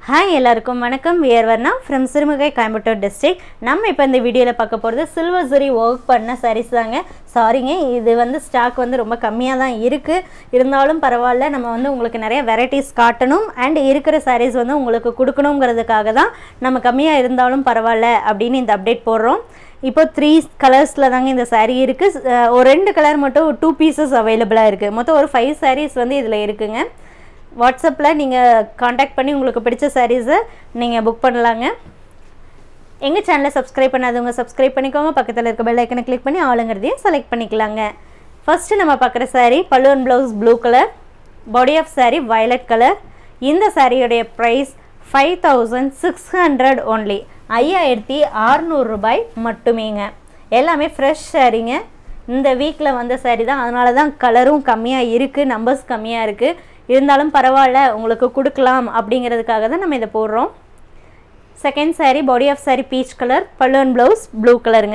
hi எல்லாருக்கும் வணக்கம் வியர்வர்னா ஃப்ரம் சிறுமுகை கோயம்புத்தூர் டிஸ்ட்ரிக்ட் நம்ம இப்போ இந்த வீடியோவில் பார்க்க போகிறது சில்வர் சரி ஒர்க் பண்ண சாரீஸ் தாங்க சாரிங்க இது வந்து ஸ்டாக் வந்து ரொம்ப கம்மியாக தான் இருக்குது இருந்தாலும் பரவாயில்ல நம்ம வந்து உங்களுக்கு நிறைய வெரைட்டிஸ் காட்டணும் அண்ட் இருக்கிற சாரீஸ் வந்து உங்களுக்கு கொடுக்கணுங்கிறதுக்காக தான் நம்ம கம்மியாக இருந்தாலும் பரவாயில்ல அப்படின்னு இந்த அப்டேட் போடுறோம் இப்போ த்ரீ கலர்ஸில் தாங்க இந்த saree இருக்குது ஒரு ரெண்டு கலர் மட்டும் டூ பீசஸ் அவைலபிளாக இருக்குது மொத்தம் ஒரு ஃபைவ் sarees வந்து இதில் இருக்குங்க வாட்ஸ்அப்பில் நீங்கள் காண்டாக்ட் பண்ணி உங்களுக்கு பிடிச்ச சாரீஸை நீங்கள் புக் பண்ணலாங்க எங்கள் சேனலை சப்ஸ்கிரைப் பண்ணாதவங்க சப்ஸ்கிரைப் பண்ணிக்கோங்க பக்கத்தில் இருக்க பெல் ஐக்கனை கிளிக் பண்ணி ஆளுங்கிறதையும் செலக்ட் பண்ணிக்கலாங்க ஃபஸ்ட்டு நம்ம பார்க்குற saree பல்லுவன் blouse blue colour body of saree violet colour இந்த சாரியுடைய price five thousand six hundred only ஐயாயிரத்தி ரூபாய் மட்டுமேங்க எல்லாமே ஃப்ரெஷ் சாரீங்க இந்த வீக்கில் வந்த saree தான் அதனால தான் கலரும் கம்மியாக இருக்குது நம்பர்ஸ் கம்மியாக இருக்குது இருந்தாலும் பரவாயில்ல உங்களுக்கு கொடுக்கலாம் அப்படிங்கிறதுக்காக தான் நம்ம இதை போடுறோம் second saree body of saree peach colour பல்லுவன் ப்ளவுஸ் ப்ளூ கலருங்க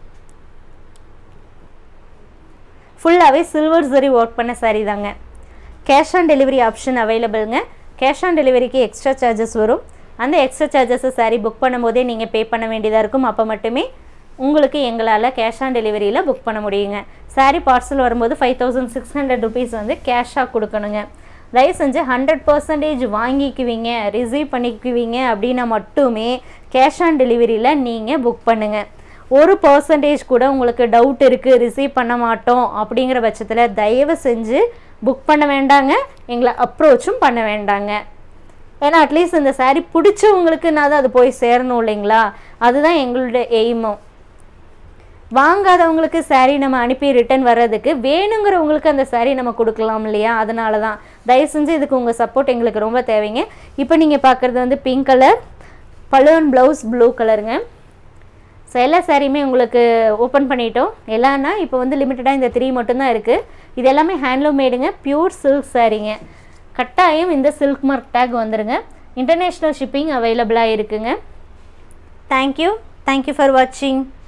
ஃபுல்லாகவே சில்வர் சரி ஒர்க் பண்ண saree தாங்க கேஷ் ஆன் டெலிவரி ஆப்ஷன் அவைலபிள்ங்க கேஷ் ஆன் டெலிவரிக்கு எக்ஸ்ட்ரா சார்ஜஸ் வரும் அந்த எக்ஸ்ட்ரா சார்ஜஸை சாரி புக் பண்ணும்போதே நீங்கள் பே பண்ண வேண்டியதாக இருக்கும் அப்போ மட்டுமே உங்களுக்கு எங்களால் கேஷ் ஆன் டெலிவரியில் புக் பண்ண முடியுங்க சாரி பார்சல் வரும்போது five thousand six hundred rupees வந்து கேஷாக கொடுக்கணுங்க தயவு செஞ்சு ஹண்ட்ரட் பர்சன்டேஜ் வாங்கிக்குவீங்க ரிசீவ் பண்ணிக்குவீங்க அப்படின்னா மட்டுமே கேஷ் ஆன் டெலிவரியில் நீங்கள் புக் பண்ணுங்கள் ஒரு பர்சன்டேஜ் கூட உங்களுக்கு டவுட் இருக்குது ரிசீவ் பண்ண மாட்டோம் அப்படிங்கிற பட்சத்தில் தயவு செஞ்சு புக் பண்ண வேண்டாங்க எங்களை அப்ரோச்சும் பண்ண வேண்டாங்க ஏன்னா அட்லீஸ்ட் இந்த saree பிடிச்சவங்களுக்குனாவது அது போய் சேரணும் இல்லைங்களா அதுதான் எங்களுடைய எய்மும் வாங்காதவங்களுக்கு saree நம்ம அனுப்பி ரிட்டர்ன் வர்றதுக்கு வேணுங்கிறவங்களுக்கு அந்த saree நம்ம கொடுக்கலாம் இல்லையா அதனால தான் தயவு செஞ்சு இதுக்கு உங்கள் சப்போர்ட் எங்களுக்கு ரொம்ப தேவைங்க இப்போ நீங்கள் பார்க்குறது வந்து pink colour balloon blouse blue கலருங்க ஸோ எல்லா சாரியுமே உங்களுக்கு ஓப்பன் பண்ணிட்டோம் எல்லாம்னா இப்போ வந்து லிமிட்டடாக இந்த த்ரீ மட்டும்தான் இருக்குது இது எல்லாமே ஹேண்ட்லூம் மேடுங்க பியூர் சில்க் சாரீங்க கட்டாயம் இந்த சில்க் மார்க் டேக் வந்துருங்க இன்டர்நேஷ்னல் ஷிப்பிங் அவைலபிளாக இருக்குங்க தேங்க்யூ தேங்க்யூ ஃபார் வாட்சிங்